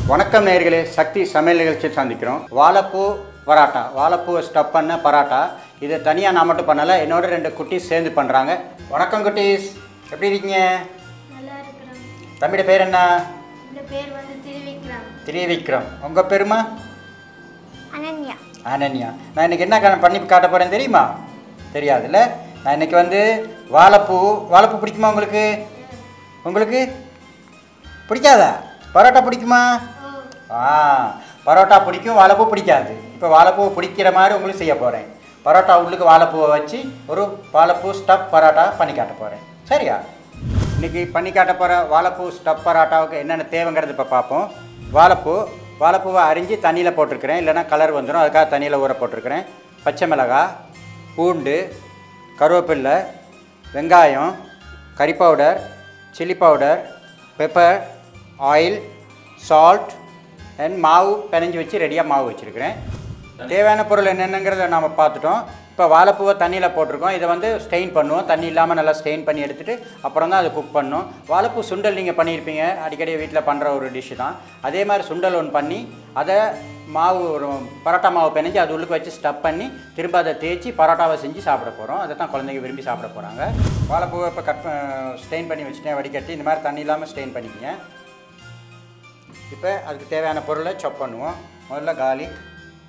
வணக்கம் நேயர்களே சக்தி சமையல் நிகழ்ச்சியில் சந்திக்கிறோம் வாழைப்பூ பராட்டா வாழைப்பூவை ஸ்டப் பண்ண பராட்டா இதை தனியாக நான் மட்டும் பண்ணலை என்னோட ரெண்டு குட்டீஸ் சேர்ந்து பண்ணுறாங்க வணக்கம் குட்டீஸ் எப்படி இருக்கீங்க நல்லா இருக்கிறோம் தம்பியோட பேர் என்ன இந்த பேர் வந்து திருவிக்ரம் திரிவிக்ரம் உங்கள் பேருமா அனன்யா அனன்யா நான் இன்னைக்கு என்ன கா- பண்ணி காட்ட போகிறேன் தெரியுமா தெரியாதுல்ல நான் இன்னைக்கு வந்து வாழைப்பூ வாழைப்பூ பிடிக்குமா உங்களுக்கு உங்களுக்கு பிடிக்காதா பரோட்டா பிடிக்குமா ஓ ஆ பரோட்டா பிடிக்கும் வாழைப்பூ பிடிக்காது இப்போ வாழைப்பூ பிடிக்கிற மாதிரி உங்களுக்கு செய்ய போகிறேன் பரோட்டா உள்ளுக்கு வாழைப்பூவை வச்சு ஒரு வாழைப்பூ ஸ்டப் பரோட்டா பண்ணி காட்ட போகிறேன் சரியா இன்னைக்கு பண்ணி காட்ட போகிற வாழைப்பூ ஸ்டப் பரோட்டாவுக்கு என்னென்ன தேவைங்கிறது இப்போ பார்ப்போம் வாழைப்பூ வாழைப்பூவை அரிஞ்சு தண்ணியில் போட்டிருக்கிறேன் இல்லைன்னா கலர் வந்துடும் அதுக்காக தண்ணியில் ஊற போட்டிருக்கிறேன் பச்சை மிளகாய் பூண்டு கருவேப்பில்லை வெங்காயம் curry powder chilli powder pepper oil salt and மாவு பிணைஞ்சு வச்சு ரெடியாக மாவு வச்சுருக்கிறேன் தேவையான பொருள் என்னென்னங்கிறத நாம் பார்த்துட்டோம் இப்போ வாழைப்பூவை தண்ணியில் போட்டிருக்கோம் இதை வந்து ஸ்டெயின் பண்ணுவோம் தண்ணி இல்லாமல் நல்லா ஸ்டெயின் பண்ணி எடுத்துகிட்டு அப்புறம் தான் அதை குக் பண்ணணும் வாழைப்பூ சுண்டல் நீங்கள் பண்ணியிருப்பீங்க அடிக்கடி வீட்டில் பண்ணுற ஒரு டிஷ்ஷு தான் அதே மாதிரி சுண்டல் ஒன்று பண்ணி அதை மாவு ஒரு பரோட்டா மாவு பிணைஞ்சு அது உள்ளுக்கு வச்சு ஸ்டப் பண்ணி திரும்ப அதை தேய்ச்சி பரோட்டாவை செஞ்சு சாப்பிட போகிறோம் அதை தான் குழந்தைங்க விரும்பி சாப்பிட போகிறாங்க வாழைப்பூவை இப்போ கட் ஸ்டெயின் பண்ணி வச்சுட்டேன் வடிகட்டி இந்த மாதிரி தண்ணி இல்லாமல் ஸ்டெயின் பண்ணிக்கங்க இப்போ அதுக்கு தேவையான பொருளை சாப் பண்ணுவோம் முதல்ல கார்லிக்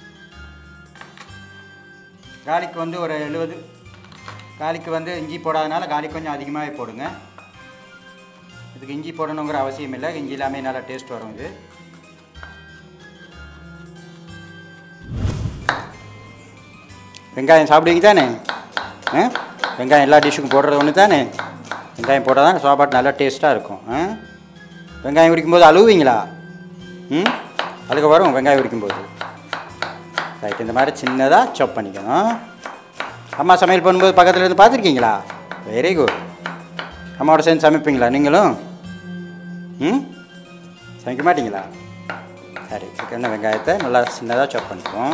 கார்லிக் வந்து ஒரு எழுபது கார்லிக் வந்து இஞ்சி போடாதனால கார்லிக் கொஞ்சம் அதிகமாகவே போடுங்க இதுக்கு இஞ்சி போடணுங்கிற அவசியம் இல்லை இஞ்சி இல்லாமல் நல்லா டேஸ்ட் வரும் இது வெங்காயம் சாப்பிடுவீங்க தானே ஆ வெங்காயம் எல்லா டிஷ்ஷுக்கும் போடுறது ஒன்று தானே வெங்காயம் போட்டால் தான் சாப்பாடு நல்லா டேஸ்ட்டாக இருக்கும் ஆ வெங்காயம் உரிக்கும்போது அழுவீங்களா ம் அழுக வரும் வெங்காயம் உரிக்கும்போது ரைட் இந்த மாதிரி சின்னதாக சாப் பண்ணிக்கணும் அம்மா சமையல் பண்ணும்போது பக்கத்தில் இருந்து பார்த்துருக்கீங்களா வெரி குட் அம்மாவோட சேர்ந்து சமைப்பீங்களா நீங்களும் ம் சமைக்க மாட்டீங்களா சரி சிக்கன் வெங்காயத்தை நல்லா சின்னதாக சாப் பண்ணிக்குவோம்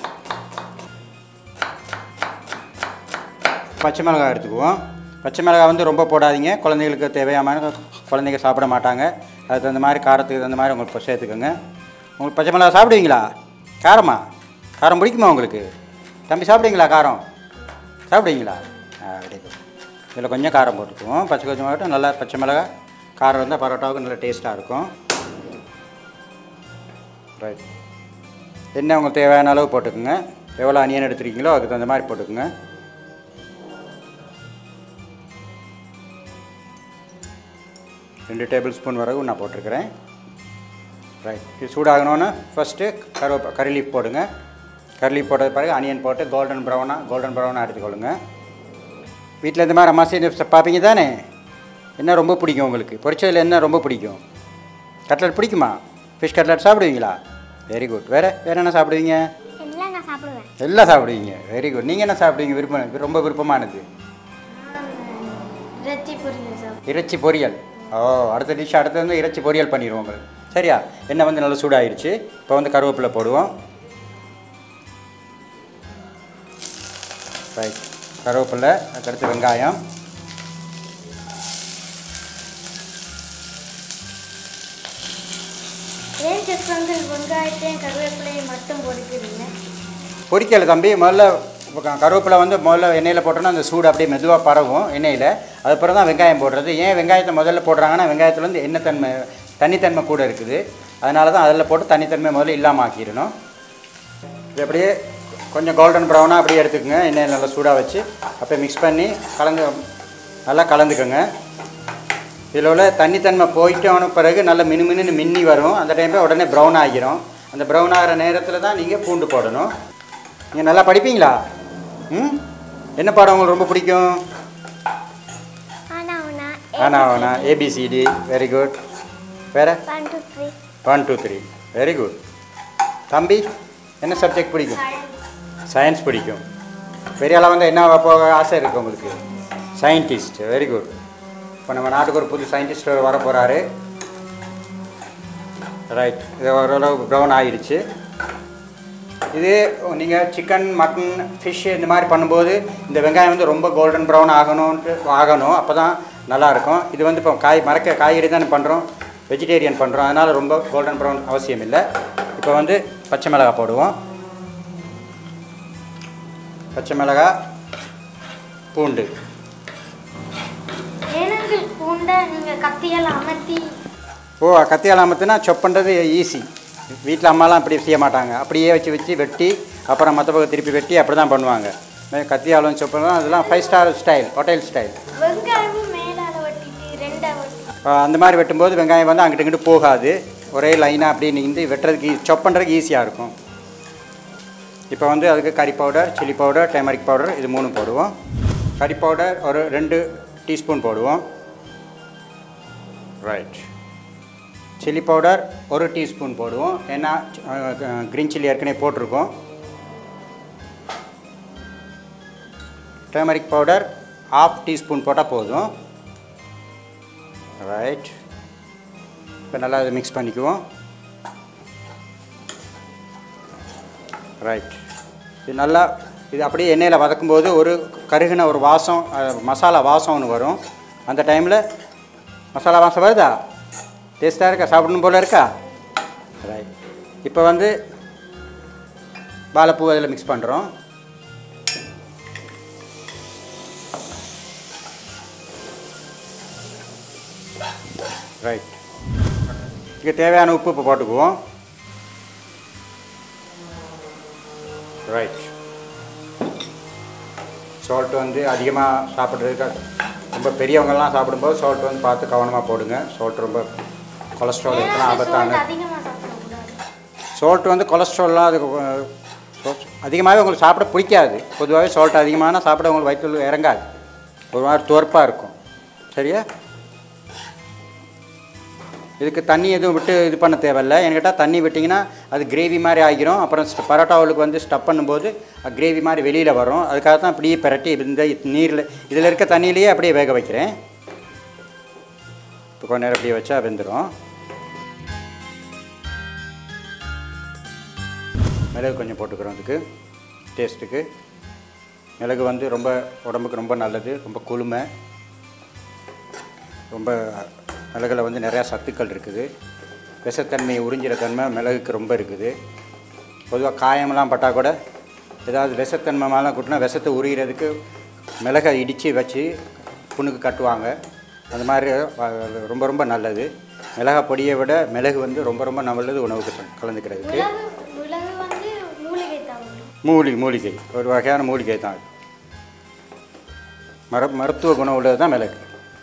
பச்சை மிளகாய் எடுத்துக்குவோம் பச்சை மிளகாய் வந்து ரொம்ப போடாதீங்க குழந்தைகளுக்கு தேவையான குழந்தைங்க சாப்பிட மாட்டாங்க அதுக்கு தகுந்த மாதிரி காரத்துக்கு தகுந்த மாதிரி உங்களுக்கு சேர்த்துக்கோங்க உங்களுக்கு பச்சை மிளகாய் சாப்பிடுவீங்களா காரமா காரம் பிடிக்குமா உங்களுக்கு தம்பி சாப்பிடுவீங்களா காரம் சாப்பிடுவீங்களா ஆ வெரி குட் இதில் கொஞ்சம் காரம் போட்டுக்குவோம் பச்சை கொஞ்சம் மட்டும் நல்லா பச்சை மிளகாய் காரம் இருந்தால் பரோட்டாவுக்கு நல்லா டேஸ்ட்டாக இருக்கும் ரைட் எண்ணெய் உங்களுக்கு தேவையான அளவு போட்டுக்குங்க எவ்வளோ அனியன் எடுத்துருக்கீங்களோ அதுக்கு தகுந்த மாதிரி போட்டுக்குங்க ரெண்டு டேபிள் ஸ்பூன் வரைக்கும் நான் போட்டிருக்கிறேன் ரைட் இது சூடாகணுன்னு ஃபஸ்ட்டு கருவேப்ப கறி லீஃப் போடுங்க கறி லீஃப் போட்டது பிறகு அனியன் போட்டு கோல்டன் ப்ரௌனாக கோல்டன் ப்ரௌனாக எடுத்துக்கொள்ளுங்க வீட்டில் இந்த மாதிரி அம்மா செய்து பார்ப்பீங்க தானே என்ன ரொம்ப பிடிக்கும் உங்களுக்கு பொரிச்சதில் என்ன ரொம்ப பிடிக்கும் கட்லட் பிடிக்குமா ஃபிஷ் கட்லட் சாப்பிடுவீங்களா வெரி குட் வேறு வேறு என்ன சாப்பிடுவீங்க எல்லாம் நான் சாப்பிடுவேன் எல்லாம் சாப்பிடுவீங்க வெரி குட் நீங்கள் என்ன சாப்பிடுவீங்க விருப்பம் ரொம்ப விருப்பமானது இறைச்சி பொரியல் சாப்பிடுவேன் இறைச்சி பொரியல் ஓ அடுத்த டிஷ் அடுத்து வந்து இறைச்சி பொரியல் பண்ணிடுவோம் உங்களுக்கு சரியா எண்ணெய் வந்து நல்லா சூடாயிருச்சு இப்போ வந்து கருவேப்பிலை போடுவோம் ரைட் கருவேப்பிலை அதுக்கடுத்து வெங்காயம் ஏன் செக் வந்து வெங்காயத்தையும் கருவேப்பிலையும் மட்டும் பொரிக்கிறீங்க பொரிக்கல தம்பி முதல்ல இப்போ க- கருவேப்பிலை வந்து முதல்ல எண்ணெயில் போட்டோன்னா அந்த சூடு அப்படியே மெதுவாக பரவும் எண்ணெயில் அதுக்கப்புறம் தான் வெங்காயம் போடுறது ஏன் வெங்காயத்தை முதல்ல போடுறாங்கன்னா வெங்காயத்தில் வந்து எண்ணெய் தன்மை தண்ணித்தன்மை கூட இருக்குது அதனால தான் அதில் போட்டு தண்ணித்தன்மை முதல்ல இல்லாமல் ஆக்கிடணும் இது அப்படியே கொஞ்சம் கோல்டன் ப்ரௌனாக அப்படியே எடுத்துக்கோங்க எண்ணெயில் நல்லா சூடாக வச்சு அப்படியே மிக்ஸ் பண்ணி கலந்து நல்லா கலந்துக்கோங்க இதில் உள்ள தண்ணித்தன்மை போயிட்டோன பிறகு நல்லா மினு மினுன்னு மின்னி வரும் அந்த டைமில் உடனே ப்ரௌன் ஆகிரும் அந்த ப்ரௌன் ஆகிற நேரத்தில் தான் நீங்கள் பூண்டு போடணும் நீங்கள் நல்லா படிப்பீங்களா ம் என்ன பாடம் உங்களுக்கு ரொம்ப பிடிக்கும் ஆனா உனா ஆனா ஆனா ஏபிசிடி வெரி குட் வேறு one two three one two three very good தம்பி என்ன சப்ஜெக்ட் பிடிக்கும் சயின்ஸ் பிடிக்கும் பெரிய ஆளாக வந்து என்ன போக ஆசை இருக்குது உங்களுக்கு சயின்டிஸ்ட் வெரி குட் இப்போ நம்ம நாட்டுக்கு ஒரு புது சயின்டிஸ்ட் வர போகிறாரு ரைட் இது ஓரளவு ப்ரௌன் ஆயிடுச்சு இது நீங்கள் சிக்கன் மட்டன் ஃபிஷ் இந்த மாதிரி பண்ணும்போது இந்த வெங்காயம் வந்து ரொம்ப கோல்டன் ப்ரௌன் ஆகணும்ன்ட்டு ஆகணும் அப்போ தான் நல்லாயிருக்கும் இது வந்து இப்போ காய் மறக்க காய்கறி தானே பண்ணுறோம் வெஜிடேரியன் பண்ணுறோம் அதனால் ரொம்ப கோல்டன் ப்ரௌன் அவசியம் இல்லை இப்போ வந்து பச்சை மிளகாய் போடுவோம் பச்சை மிளகாய் பூண்டு ஏனங்கள் பூண்டை நீங்கள் கத்தியால் அமர்த்தி ஓ கத்தியால் அமர்த்தினா சொப் பண்ணுறது ஈஸி வீட்டில் அம்மாலாம் அப்படி செய்ய மாட்டாங்க அப்படியே வச்சு வச்சு வெட்டி அப்புறம் மற்ற பக்கம் திருப்பி வெட்டி அப்படி தான் பண்ணுவாங்க மே- கத்தியாலும் சொப் பண்ணலாம் அதெல்லாம் five star style hotel style வெங்காயமும் மேலால வெட்டிட்டு ரெண்டா வெட்டி அந்த மாதிரி வெட்டும்போது வெங்காயம் வந்து அங்கிட்டு இங்கிட்டு போகாது ஒரே லைனாக அப்படியே நின்று வெட்டுறதுக்கு சொப் பண்ணுறதுக்கு ஈஸியாக இருக்கும் இப்போ வந்து அதுக்கு curry powder chilli powder turmeric powder இது மூணு போடுவோம் கறி பவுடர் ஒரு ரெண்டு டீஸ்பூன் போடுவோம் ரைட் சில்லி பவுடர் ஒரு டீஸ்பூன் போடுவோம் ஏன்னா க்ரீன் சில்லி ஏற்கனவே போட்டிருக்கோம் டர்மரிக் பவுடர் ஆஃப் டீஸ்பூன் போட்டால் போதும் ரைட் இப்போ நல்லா இதை மிக்ஸ் பண்ணிக்குவோம் ரைட் இது நல்லா இது அப்படியே எண்ணெயில் வதக்கும்போது ஒரு கருகின ஒரு வாசம் அஹ், மசாலா வாசம் ஒன்று வரும் அந்த டைமில் மசாலா வாசம் வருதா டேஸ்ட்டாக இருக்கா சாப்பிடணும் போல் இருக்கா ரைட் இப்போ வந்து வாழைப்பூ அதில் மிக்ஸ் பண்ணுறோம் ரைட் இதுக்கு தேவையான உப்பு இப்போ போட்டுக்குவோம் ரைட் சால்ட் வந்து அதிகமாக சாப்பிட்றதுக்கு ரொம்ப பெரியவங்கெல்லாம் சாப்பிடும்போது சால்ட் வந்து பார்த்து கவனமாக போடுங்க சால்ட் ரொம்ப கொலஸ்ட்ரால் இருக்கலாம் ஆபத்தான அதிகமாக சாப்பிடக்கூடாது சால்ட் வந்து கொலஸ்ட்ரால்லாம் அது அதிகமாகவே உங்களுக்கு சாப்பிட பிடிக்காது பொதுவாகவே சால்ட் அதிகமான சாப்பிட உங்களுக்கு வயிற்றுல இறங்காது ஒரு மாதிரி துவர்ப்பாக இருக்கும் சரியா இதுக்கு தண்ணி எதுவும் விட்டு இது பண்ண தேவையில்ல என்கிட்ட தண்ணி விட்டிங்கன்னா அது கிரேவி மாதிரி ஆகிரும் அப்புறம் ஸ்ட- பரோட்டாவுக்கு வந்து ஸ்டப் பண்ணும்போது கிரேவி மாதிரி வெளியில் வரும் அதுக்காக தான் அப்படியே பிரட்டி இந்த நீரில் இதில் இருக்க தண்ணியிலேயே அப்படியே வேக வைக்கிறேன் இப்போ கொஞ்ச நேரம் அப்படியே வச்சா வெந்துடும் மிளகு கொஞ்சம் போட்டுக்கிறோம் அதுக்கு டேஸ்ட்டுக்கு மிளகு வந்து ரொம்ப உடம்புக்கு ரொம்ப நல்லது ரொம்ப குளுமை ரொம்ப மிளகுல வந்து நிறையா சத்துக்கள் இருக்குது விஷத்தன்மையை உறிஞ்சிற தன்மை மிளகுக்கு ரொம்ப இருக்குது பொதுவாக காயமெல்லாம் பட்டால் கூட ஏதாவது விஷத்தன்மை மேலாம் கூட்டினா விஷத்தை உரிகிறதுக்கு மிளகை இடித்து வச்சு புண்ணுக்கு கட்டுவாங்க அந்த மாதிரி வ- ரொம்ப ரொம்ப நல்லது மிளகா பொடியை விட மிளகு வந்து ரொம்ப ரொம்ப நல்லது உணவுக்கு த- கலந்துக்கிறதுக்கு மிளகு மிளகு வந்து மூலிகை தவிர மூலிகை மூலிகை ஒரு வகையான மூலிகை தான் அது மர மருத்துவ குணம் உள்ளது தான் மிளகு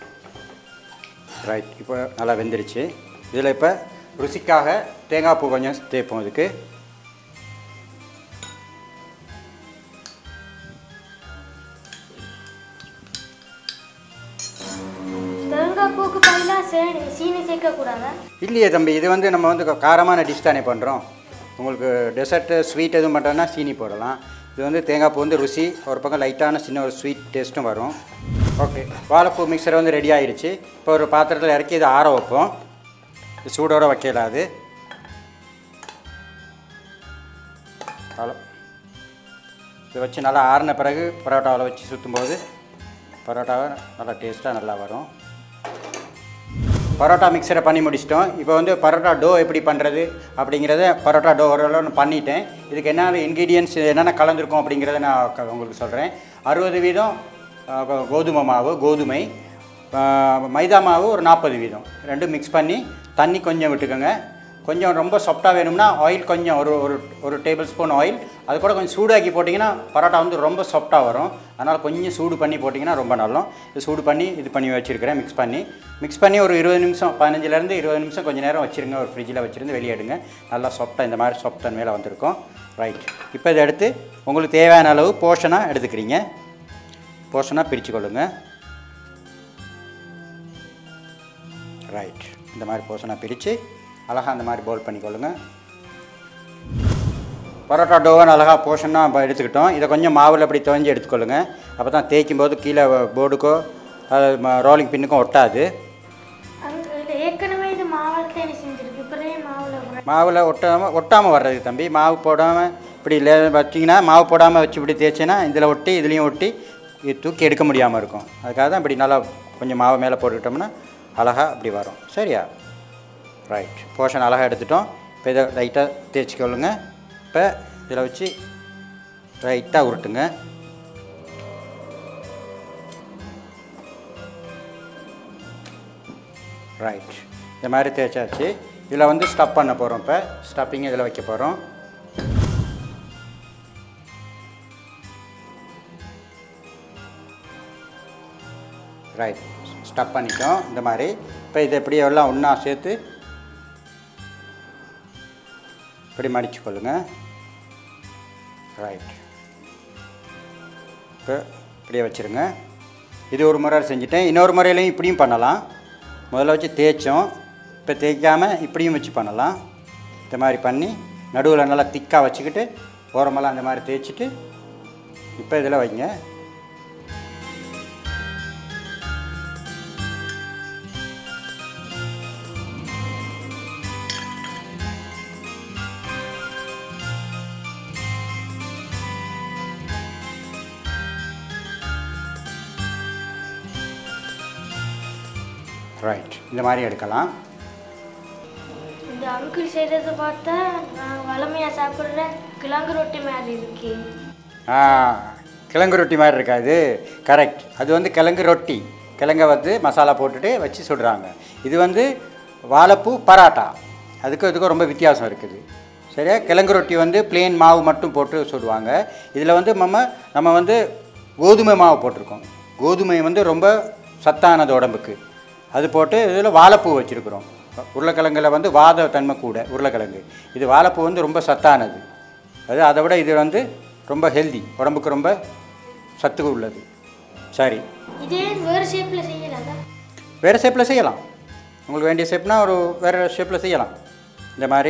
ரைட் இப்போ நல்லா வெந்துருச்சு இதில் இப்போ ருசிக்காக தேங்காய் பூ கொஞ்சம் தேய்ப்போம் இதுக்கு தேங்காய் பூக்கு பதிலாக சே- சீனி சேர்க்கக்கூடாதா இல்லையே தம்பி இது வந்து நம்ம வந்து காரமான டிஷ் தானே பண்ணுறோம் உங்களுக்கு டெசர்ட்டு ஸ்வீட் எதுவும் பண்ணுறோன்னா சீனி போடலாம் இது வந்து தேங்காய் பூ வந்து ருசி ஒரு பக்கம் லைட்டான சின்ன ஒரு ஸ்வீட் டேஸ்ட்டும் வரும் ஓகே வாழைப்பூ மிக்சர் வந்து ரெடி ஆயிருச்சு இப்போ ஒரு பாத்திரத்தில் இறக்கி இதை ஆற வைப்போம் இது சூடோட வைக்கல அது அவ்வளோ இதை வச்சு நல்லா ஆறின பிறகு பரோட்டாவில் வச்சு சுற்றும்போது பரோட்டாவை நல்லா டேஸ்ட்டாக நல்லா வரும் பரோட்டா மிக்சரை பண்ணி முடிச்சிட்டோம் இப்போ வந்து பரோட்டா டோ எப்படி பண்ணுறது அப்படிங்கிறத பரோட்டா டோ ஓரளவு பண்ணிட்டேன் இதுக்கு என்னென்ன இன்க்ரீடியன்ஸ் என்னென்ன கலந்துருக்கும் அப்படிங்கிறத நான் க- உங்களுக்கு சொல்கிறேன் அறுபது வீதம் அஹ், கோ- கோதுமை மாவு கோதுமை அஹ், மைதா மாவு ஒரு நாற்பது வீதம் ரெண்டும் மிக்ஸ் பண்ணி தண்ணி கொஞ்சம் விட்டுக்கோங்க கொஞ்சம் ரொம்ப சாஃப்டாக வேணும்னா ஆயில் கொஞ்சம் ஒரு ஒரு ஒரு டேபிள் ஸ்பூன் ஆயில் அது கூட கொஞ்சம் சூடாக்கி போட்டிங்கன்னா பரோட்டா வந்து ரொம்ப சாஃப்டாக வரும் அதனால் கொஞ்சம் சூடு பண்ணி போட்டிங்கன்னா ரொம்ப நல்லா இது சூடு பண்ணி இது பண்ணி வச்சுருக்கிறேன் மிக்ஸ் பண்ணி மிக்ஸ் பண்ணி ஒரு இருபது நிமிஷம் பதினஞ்சுலேருந்து இருபது நிமிஷம் கொஞ்சம் நேரம் வச்சுருங்க ஒரு ஃப்ரிட்ஜில் வச்சுருந்து வெளியே எடுங்க நல்லா சாஃப்டாக இந்த மாதிரி சாஃப்ட் தன்மையில் வந்திருக்கும் ரைட் இப்போ இதை எடுத்து உங்களுக்கு தேவையான அளவு போர்ஷனாக எடுத்துக்கிறீங்க போர்ஷனாக பிரித்து கொள்ளுங்க ரைட் இந்த மாதிரி போர்ஷனாக பிரித்து அழகாக அந்த மாதிரி போல் பண்ணிக்கொள்ளுங்க பரோட்டா டோவன் அழகாக போர்ஷனாக இப்போ எடுத்துக்கிட்டோம் இதை கொஞ்சம் மாவில் அப்படி துவஞ்சி எடுத்துக்கொள்ளுங்க அப்போ தான் தேய்க்கும் போது கீழே போர்டுக்கோ ரோலிங் பின்னுக்கும் ஒட்டாது அங்கே இல்லை ஏற்கனவே இது மாவில் தேனி செஞ்சிருக்கு இப்போதே மாவில் உர- மாவில் ஒட்டாமல் ஒட்டாமல் வர்றது தம்பி மாவு போடாமல் இப்படி லே வச்சிங்கன்னா மாவு போடாமல் வச்சு இப்படி தேய்ச்சின்னா இதில் ஒட்டி இதுலேயும் ஒட்டி இது தூக்கி எடுக்க முடியாமல் இருக்கும் அதுக்காக தான் இப்படி நல்லா கொஞ்சம் மாவு மேலே போட்டுக்கிட்டோம்னா அழகாக அப்படி வரும் சரியா ரைட் போர்ஷன் அழகாக எடுத்துட்டோம் இப்போ இதை லைட்டாக தேய்ச்சிக்கொள்ளுங்க இப்போ இதில் வச்சு ரைட்டாக உருட்டுங்க ரைட் இந்த மாதிரி தேய்ச்சாச்சு இதில் வந்து ஸ்டப் பண்ண போகிறோம் இப்போ ஸ்டப்பிங் இதில் வைக்க போகிறோம் ரைட் ஸ்டப் பண்ணிட்டோம் இந்த மாதிரி இப்போ இதை இப்படி எல்லாம் ஒன்றா சேர்த்து இப்படி மடிச்சு கொள்ளுங்க ரைட் இப்போ இப்படியே வச்சுருங்க இது ஒரு முறை செஞ்சுட்டேன் இன்னொரு முறையிலையும் இப்படியும் பண்ணலாம் முதல்ல வச்சு தேய்ச்சோம் இப்போ தேய்க்காமல் இப்படியும் வச்சு பண்ணலாம் இந்த மாதிரி பண்ணி நடுவில் நல்லா திக்காக வச்சுக்கிட்டு ஓரமெல்லாம் அந்த மாதிரி தேய்ச்சிட்டு இப்போ இதில் வைங்க ரைட் இந்த மாதிரி எடுக்கலாம் இந்த அங்கிள் செய்கிறத பார்த்தா நான் வளமையாக சாப்பிட்ற கிழங்கு ரொட்டி மாதிரி இருக்கு ஆ கிழங்கு ரொட்டி மாதிரி இருக்காது கரெக்ட் அது வந்து கிழங்கு ரொட்டி கிழங்கை வந்து மசாலா போட்டுட்டு வச்சு சுடுறாங்க இது வந்து வாழைப்பூ பராட்டா அதுக்கும் இதுக்கும் ரொம்ப வித்தியாசம் இருக்குது சரியா கிழங்கு ரொட்டி வந்து பிளேன் மாவு மட்டும் போட்டு சுடுவாங்க இதில் வந்து நம்ம நம்ம வந்து கோதுமை மாவு போட்டிருக்கோம் கோதுமை வந்து ரொம்ப சத்தானது உடம்புக்கு அது போட்டு இதில் வாழைப்பூ வச்சுருக்குறோம் உருளைக்கிழங்குல வந்து வாத தன்மை கூட உருளைக்கிழங்கு இது வாழைப்பூ வந்து ரொம்ப சத்தானது அது அதை விட இது வந்து ரொம்ப ஹெல்தி உடம்புக்கு ரொம்ப சத்து உள்ளது சரி இதே வேறு ஷேப்பில் செய்யலாதா வேறு ஷேப்பில் செய்யலாம் உங்களுக்கு வேண்டிய ஷேப்னா ஒரு வேறு ஷேப்பில் செய்யலாம் இந்த மாதிரி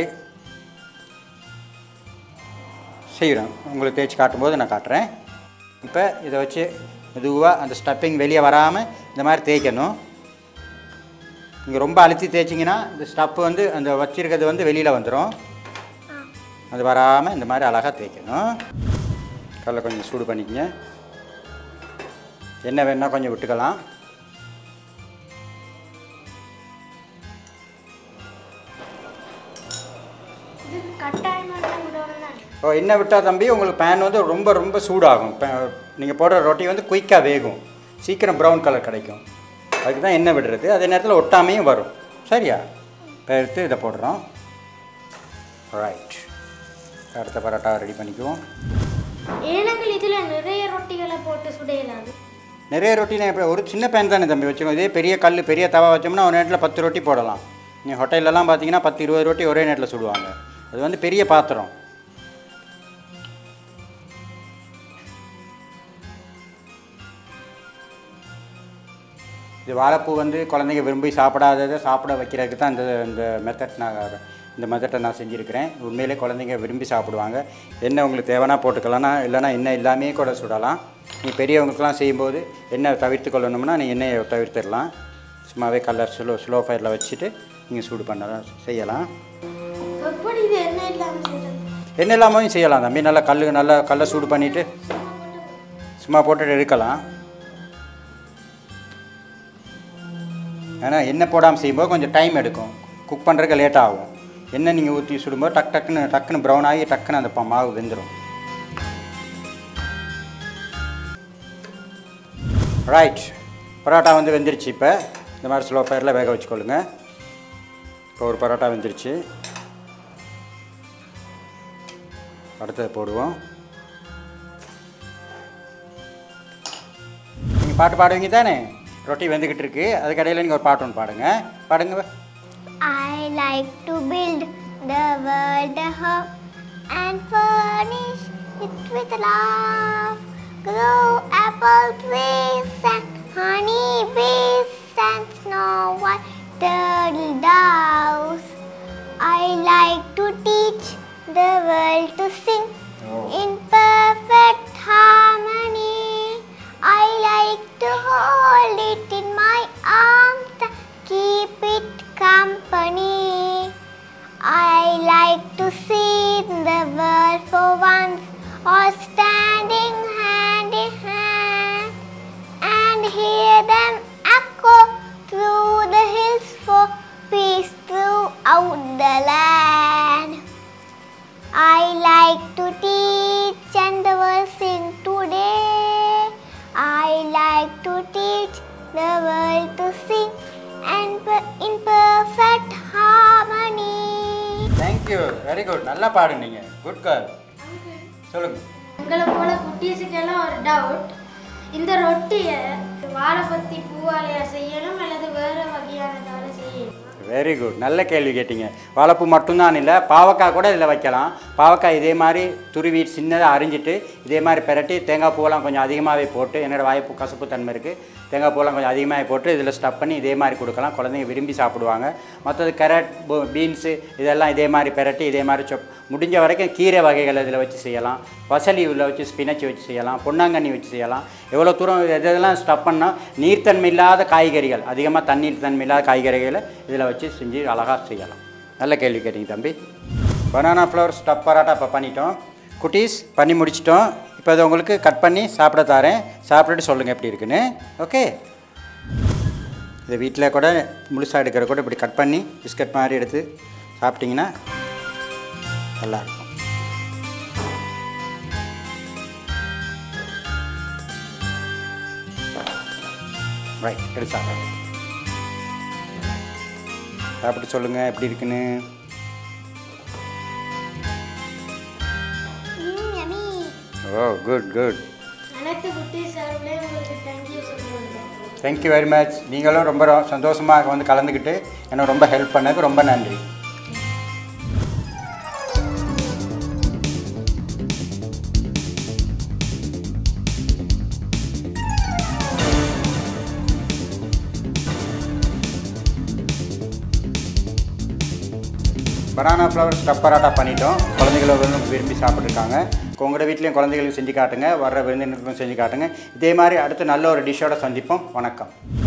செய்கிறேன் உங்களுக்கு தேய்ச்சி காட்டும்போது நான் காட்டுறேன் இப்போ இதை வச்சு மெதுவாக அந்த ஸ்டப்பிங் வெளியே வராமல் இந்த மாதிரி தேய்க்கணும் நீங்கள் ரொம்ப அழுத்தி தேய்ச்சிங்கன்னா இந்த ஸ்டப்பு வந்து அந்த வச்சிருக்கிறது வந்து வெளியில் வந்துடும் அது வராமல் இந்த மாதிரி அழகாக தேய்க்கணும் கடலை கொஞ்சம் சூடு பண்ணிக்கங்க எண்ணெய் வேணால் கொஞ்சம் விட்டுக்கலாம் இது கட்டாயமாக தான் விடணும் தான் ஓ எண்ணெய் விட்டால் தம்பி உங்களுக்கு பேன் வந்து ரொம்ப ரொம்ப சூடாகும் நீங்கள் போடுற ரொட்டி வந்து குயிக்காக வேகும் சீக்கிரம் ப்ரௌன் கலர் கிடைக்கும் அதுக்கு தான் எண்ணெய் விடுறது அதே நேரத்தில் ஒட்டாமையும் வரும் சரியா இப்போ எடுத்து இதை போடுறோம் ரைட் அடுத்த பரோட்டா ரெடி பண்ணிக்குவோம் ஏனங்கள் இதில் நிறைய ரொட்டிகளை போட்டு சுடையலாது நிறைய ரொட்டினா இப்போ ஒரு சின்ன பேன் தானே தம்பி வச்சுக்கோ இதே பெரிய கல் பெரிய தவா வச்சோம்னா ஒரு நேரத்தில் பத்து ரொட்டி போடலாம் நீங்கள் ஹோட்டல்லலாம் பார்த்தீங்கன்னா பத்து இருபது ரொட்டி ஒரே நேரத்தில் சுடுவாங்க அது வந்து பெரிய பாத்திரம் இது வாழைப்பூ வந்து குழந்தைங்க விரும்பி சாப்பிடாததை சாப்பிட வைக்கிறதுக்கு தான் இந்த இந்த மெத்தட் நான் இந்த மெத்தட்டை நான் செஞ்சுருக்கிறேன் உண்மையிலே குழந்தைங்க விரும்பி சாப்பிடுவாங்க எண்ணெய் உங்களுக்கு தேவைன்னா போட்டுக்கலாம்னா இல்லைனா எண்ணெய் இல்லாமே கூட சுடலாம் நீ பெரியவங்களுக்குலாம் செய்யும்போது எண்ணெய் தவிர்த்து கொள்ளணும்னா நீ எண்ணெயை தவிர்த்துடலாம் சும்மாவே கலர் ஸ்லோ ஸ்லோ ஃபயரில் வச்சுட்டு நீங்கள் சூடு பண்ணலாம் செய்யலாம் எப்படி இது என்ன இல்லாமல் செய்கிறது எண்ணெய் இல்லாமல் செய்யலாம் தம்பி நல்லா கல் நல்லா கல்லை சூடு பண்ணிவிட்டு சும்மா போட்டுட்டு எடுக்கலாம் ஆனால் எண்ணெய் போடாமல் செய்யும்போது கொஞ்சம் டைம் எடுக்கும் குக் பண்ணுறதுக்கு லேட் ஆகும் எண்ணெய் நீங்கள் ஊற்றி சுடும்போது டக் டக்குன்னு டக்குன்னு ப்ரௌன் ஆகி டக்குன்னு அந்த ப- மாவு வெந்துடும் ரைட் பரோட்டா வந்து வெந்துருச்சு இப்போ இந்த மாதிரி ஸ்லோ ஃபயரில் வேக வச்சுக்கொள்ளுங்க இப்போ ஒரு பரோட்டா வெந்துருச்சு அடுத்தது போடுவோம் நீங்கள் பாட்டு பாடுவீங்க தானே ரொட்டி வெந்துக்கிட்டு இருக்கு அதுக்கு இடையில நீங்கள் ஒரு பாட்டு ஒன்று பாடுங்க பாடுங்க I like to build the world a home and furnish it with love. Grow apple trees and honey bees and snow white turtle doves. I like to teach the world to sing Oh. in perfect harmony. I like to hold it in my arms and keep it company. I like to see the world for once, all standing hand in hand, and hear them echo through the hills for peace throughout thank you very good நல்லா பாடுனீங்க good girl சொல்லுங்க உங்களை போல குட்டீஸுக்கெல்லாம் ஒரு doubt இந்த ரொட்டியை வாழைப்பத்தி பூவாலையா செய்யணும் அல்லது வேறு வகையானதால செய்யணும் வெரி குட் நல்ல கேள்வி கேட்டீங்க வாழைப்பூ மட்டும்தான் இல்லை பாவக்காய் கூட இதில் வைக்கலாம் பாவக்காய் இதே மாதிரி துருவி சின்னதாக அரிஞ்சிட்டு இதே மாதிரி பிரட்டி தேங்காய் பூவெல்லாம் கொஞ்சம் அதிகமாகவே போட்டு என்னோட வாய்ப்பு கசப்பு தன்மை இருக்குது தேங்காய் பூவெல்லாம் கொஞ்சம் அதிகமாகவே போட்டு இதில் ஸ்டப் பண்ணி இதே மாதிரி கொடுக்கலாம் குழந்தைங்க விரும்பி சாப்பிடுவாங்க மற்றது கேரட் பீன்ஸு இதெல்லாம் இதே மாதிரி பிரட்டி இதே மாதிரி சொப் முடிஞ்ச வரைக்கும் கீரை வகைகள் இதில் வச்சு செய்யலாம் பசலி உள்ள வச்சு ஸ்பினச் வச்சு செய்யலாம் பொன்னாங்கண்ணி வச்சு செய்யலாம் எவ்வளோ தூரம் இது இதெல்லாம் ஸ்டப் பண்ணால் நீர்த்தன்மை இல்லாத காய்கறிகள் அதிகமாக தண்ணீர் தன்மை இல்லாத காய்கறிகளை இதில் வச்சு செஞ்சு அழகாக செய்யலாம் நல்ல கேள்வி கேட்டீங்க தம்பி பனானா ஃப்ளவர் ஸ்டப் பரோட்டா இப்போ பண்ணிட்டோம் குட்டீஸ் பண்ணி முடிச்சிட்டோம் இப்போ அதை உங்களுக்கு கட் பண்ணி சாப்பிட தரேன் சாப்பிட்டுட்டு சொல்லுங்கள் எப்படி இருக்குன்னு ஓகே இதை வீட்டில் கூட முழுசாக எடுக்கிற கூட இப்படி கட் பண்ணி பிஸ்கட் மாதிரி எடுத்து சாப்பிட்டிங்கன்னா நல்லாயிருக்கும் ரைட் எடுத்து சாப்பிடுங்க சாப்பிட்டு சொல்லுங்கள் எப்படி இருக்குன்னு Mm, yummy. Oh good good அனைத்து குட்டீஸ் சார்பிலையும் உங்களுக்கு தேங்க்யூ சொல்லுவாங்க தேங்க்யூ வெரி மச் நீங்களும் ரொம்ப ரொ- சந்தோஷமாக வந்து கலந்துக்கிட்டு எனக்கு ரொம்ப ஹெல்ப் பண்ணதுக்கு ரொம்ப நன்றி பனானா ஃப்ளவர் ஸ்டப் பராட்டா பண்ணிட்டோம் குழந்தைகள் வந்து விரும்பி சாப்பிட்ருக்காங்க உங்களோட வீட்லேயும் குழந்தைகளுக்கு செஞ்சு காட்டுங்க வர்ற விருந்தினருக்கும் செஞ்சு காட்டுங்க இதே மாதிரி அடுத்து நல்ல ஒரு டிஷ்ஷோட சந்திப்போம் வணக்கம்